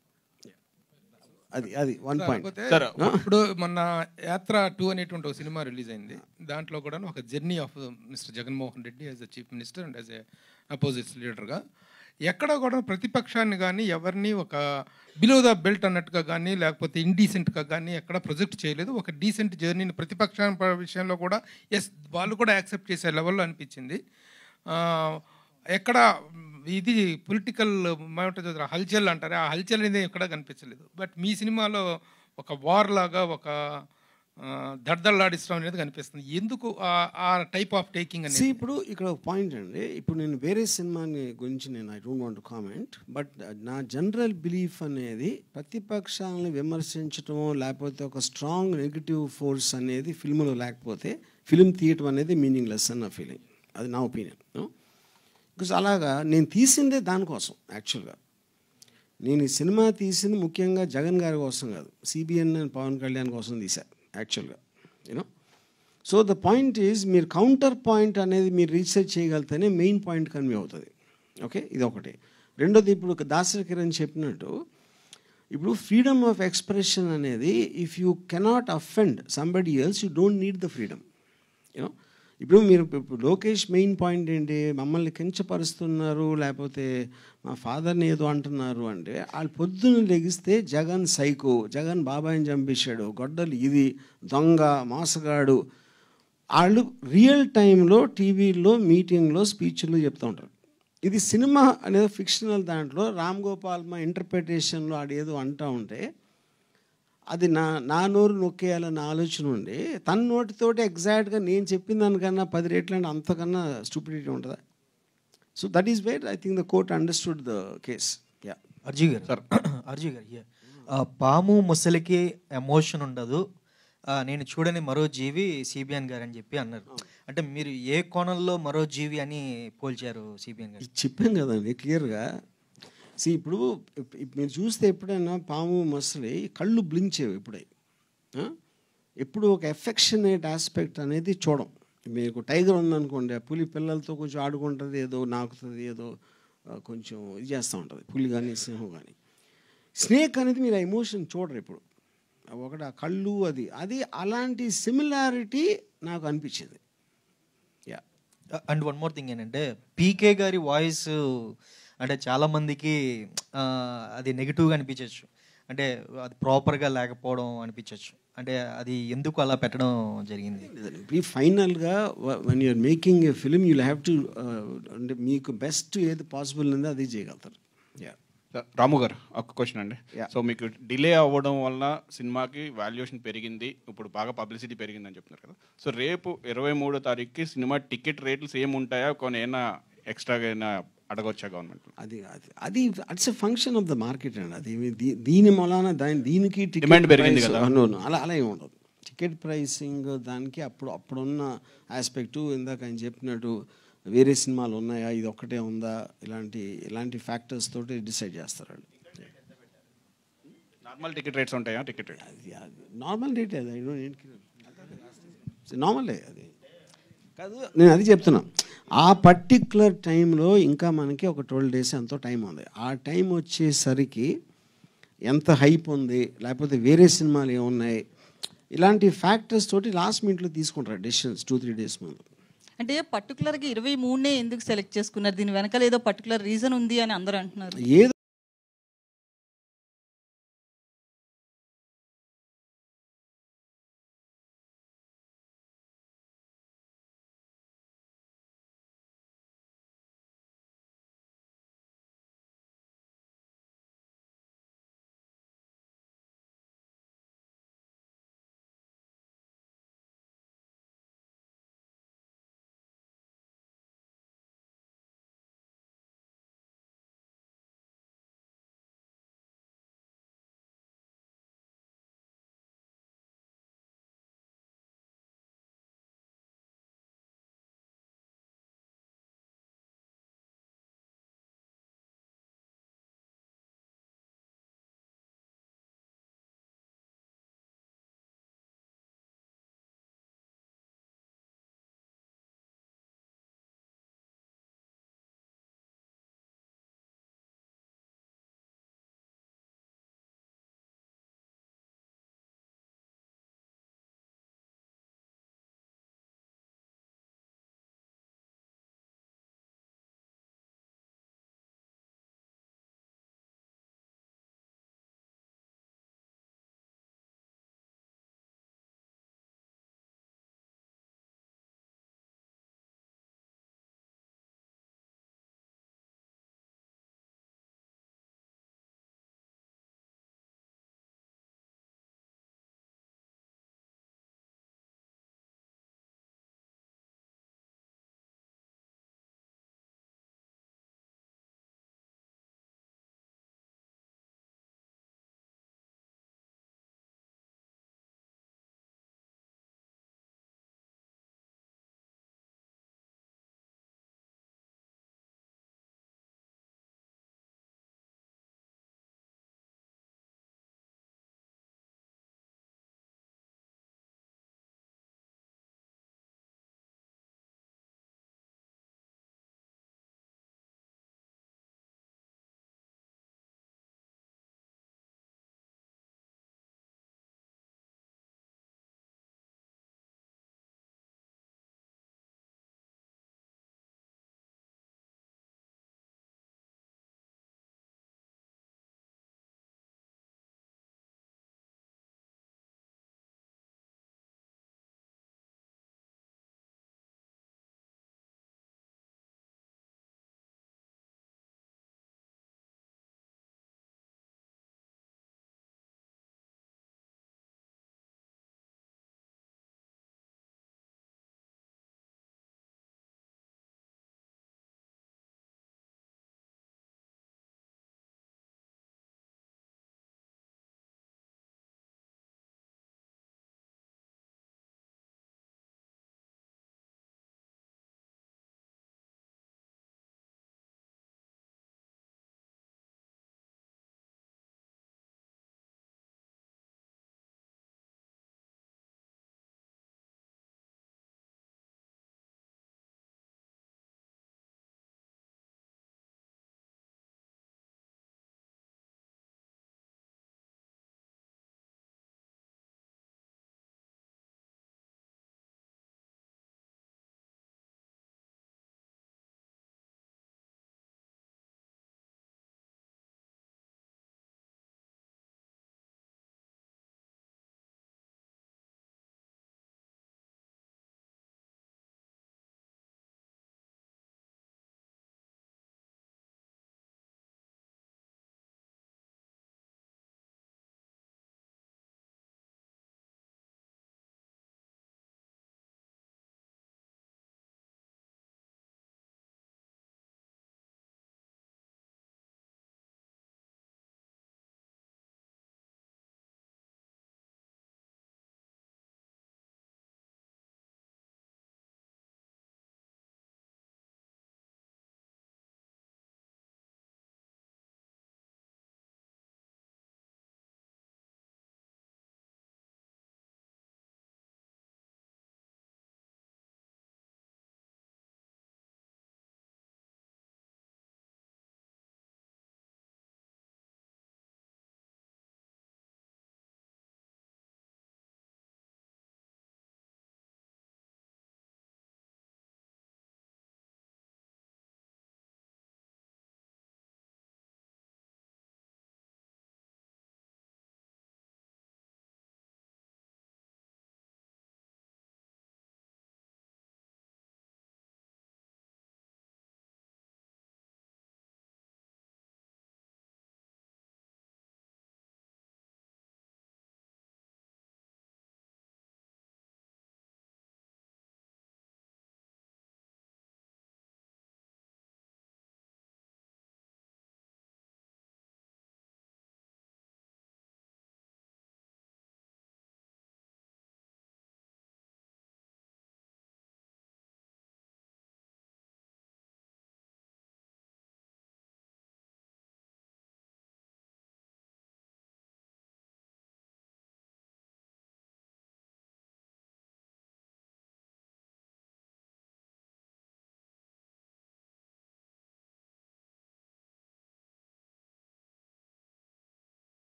అది అది వన్ పాయింట్ కాకపోతే ఇప్పుడు మొన్న యాత్ర టూ అనేటువంటి ఒక సినిమా రిలీజ్ అయింది దాంట్లో కూడా ఒక journey of mister Jaganmohan Reddy as a chief minister and as a opposition లీడర్గా ఎక్కడ కూడా ప్రతిపక్షాన్ని కానీ ఎవరిని ఒక బిలో ద బెల్ట్ అన్నట్టుగా కానీ లేకపోతే ఇండీసెంట్గా కానీ ఎక్కడ ప్రొజెక్ట్ చేయలేదు ఒక డీసెంట్ జర్నీని ప్రతిపక్షం విషయంలో కూడా ఎస్ వాళ్ళు కూడా యాక్సెప్ట్ చేసే లెవెల్లో అనిపించింది ఆ, ఎక్కడ ఇది పొలిటికల్ ఏమంటారు చూద్దాం, హల్చల్ అంటారు ఆ హల్చల్ అనేది ఎక్కడ కనిపించలేదు బట్ మీ సినిమాలో ఒక వార్ లాగా ఒక ఆ, దడదల్లాడిస్తాం అనేది కనిపిస్తుంది ఎందుకు ఆ- ఆ టైప్ ఆఫ్ టేకింగ్ See, అనేది ఇప్పుడు ఇక్కడ ఒక పాయింట్ అండి ఇప్పుడు నేను వేరే సినిమాని గురించి నేను I don't want comment but నా జనరల్ బిలీఫ్ అనేది ప్రతిపక్షాలను విమర్శించడం లేకపోతే ఒక స్ట్రాంగ్ నెగిటివ్ ఫోర్స్ అనేది ఫిల్మ్లో లేకపోతే ఫిల్మ్ తీయటం అనేది మీనింగ్లెస్ అన్న ఫీలింగ్ అది నా ఒపీనియన్ బికాస్ అలాగా నేను తీసిందే దానికోసం యాక్చువల్గా నేను ఈ సినిమా తీసింది ముఖ్యంగా జగన్ గారి కోసం కాదు సిబిఎన్ పవన్ కళ్యాణ్ కోసం తీశా యాక్చువల్గా you know so the point is మీరు కౌంటర్ పాయింట్ అనేది మీరు రీసెర్చ్ చేయగలిగితేనే మెయిన్ పాయింట్ కన్వే అవుతుంది ఓకే ఇది ఒకటి రెండోది ఇప్పుడు దాసరి కిరణ్ చెప్పినట్టు ఇప్పుడు ఫ్రీడమ్ ఆఫ్ ఎక్స్ప్రెషన్ అనేది if you cannot offend somebody else you don't need the freedom you know ఇప్పుడు మీరు ఇప్పుడు లోకేష్ మెయిన్ పాయింట్ ఏంటి మమ్మల్ని కించపరుస్తున్నారు లేకపోతే మా ఫాదర్ని ఏదో అంటున్నారు అంటే వాళ్ళు పొద్దున్న లెగిస్తే జగన్ సైకో జగన్ బాబాయిని చంపేశాడు గొడ్డలు ఇది దొంగ మోసగాడు వాళ్ళు రియల్ టైంలో టీవీలో మీటింగ్లో స్పీచ్లు చెప్తూ ఉంటారు ఇది సినిమా అనేది ఫిక్షనల్ దాంట్లో రామ్ గోపాల్ మా ఇంటర్ప్రిటేషన్లో ఆడేదో అంటూ ఉంటే అది నా నా నోరు నొక్కేయాలన్న ఆలోచన ఉండి తన నోటితోటి ఎగ్జాక్ట్గా నేను చెప్పిన దానికన్నా పది రేట్లు అంటే అంతకన్నా స్టూపిడిటీ ఉంటుందా so that is where I think the court understood the case yeah RGV గారు సార్ అర్జీ గారు yeah. ఆ, పాము ముసలికి ఎమోషన్ ఉండదు ఆ, నేను చూడని మరో జీవి సిబిఎన్ గారు అని చెప్పి అన్నారు అంటే మీరు ఏ కోణంలో మరో జీవి అని పోల్చారు సిబిఎన్ గారు చెప్పాం కదండి క్లియర్గా సి ఇప్పుడు ఇప్- ఇప్ మీరు చూస్తే ఎప్పుడైనా పాము మసలి కళ్ళు బ్లించేవి ఇప్పుడే ఆ? ఎప్పుడు ఒక ఎఫెక్షనేట్ ఆస్పెక్ట్ అనేది చూడం మీకు టైగర్ ఉందనుకోండి ఆ పులి పిల్లలతో కొంచెం ఆడుకుంటుంది ఏదో నాకుతుంది ఏదో ఆ, కొంచెం ఇది చేస్తూ ఉంటుంది పులి కానీ సింహం కానీ స్నేక్ అనేది మీరు ఆ ఎమోషన్ చూడరు ఇప్పుడు ఒకటి ఆ కళ్ళు అది అది అలాంటి సిమిలారిటీ నాకు అనిపించింది yeah and one more thing ఏంటంటే పీకే గారి వాయిస్ అంటే చాలా మందికి ఆ, అది నెగిటివ్గా అనిపించవచ్చు అంటే అది ప్రాపర్గా లేకపోవడం అనిపించవచ్చు అంటే అది ఎందుకు అలా పెట్టడం జరిగింది ఈ ఫైనల్గా one you're making a film you have to అంటే మీకు బెస్ట్ ఏది పాసిబుల్ ఉందో అది చేయగలుగుతారు యా రాము గారు ఒక క్వశ్చన్ అండి సో మీకు డిలే అవ్వడం వల్ల సినిమాకి వాల్యుయేషన్ పెరిగింది ఇప్పుడు బాగా పబ్లిసిటీ పెరిగిందని చెప్తున్నారు కదా సో రేపు ఇరవై మూడో తారీఖుకి సినిమా టికెట్ రేట్లు సేమ్ ఉంటాయా కొన్ని ఏమైనా ఎక్స్ట్రాగా అయినా అడగవచ్చా గవర్నమెంట్ అది అది అది it's a function of the market అండి అది దీ- దీని మూలాన దాని దీనికి ticket Demand పెరిగింది price- కదా. అవును, అవును. అలా అలా ఏమి ఉండదు టికెట్ ప్రైసింగ్ దానికి అప్పుడు అప్పుడున్న ఆస్పెక్టు ఇందాక ఆయన చెప్పినట్టు వేరే సినిమాలు ఉన్నాయా ఇది ఒక్కటే ఉందా ఇలాంటి ఇలాంటి ఫ్యాక్టర్స్ తోటి డిసైడ్ చేస్తారు వాళ్ళు నార్మల్ టికెట్ రేట్స్ ఉంటాయా టికెట్ రేట్ నార్మల్ రేట్ అది ఐ డోంట్ నార్మలే అది కాదు నేను అది చెప్తున్నా ఆ పర్టిక్యులర్ టైంలో ఇంకా మనకి ఒక ట్వెల్వ్ డేస్ ఎంతో టైం ఉంది ఆ టైం వచ్చేసరికి ఎంత హైప్ ఉంది లేకపోతే వేరే సినిమాలు ఏమున్నాయి ఇలాంటి ఫ్యాక్టర్స్ తోటి లాస్ట్ మినిట్లో తీసుకుంటారు డెసిషన్స్ టూ త్రీ డేస్ ముందు అంటే పర్టికులర్గా ఇరవై మూడునే ఎందుకు సెలెక్ట్ చేసుకున్నారు దీని వెనకాల ఏదో పర్టికులర్ రీజన్ ఉంది అని అందరూ అంటున్నారు ఏదో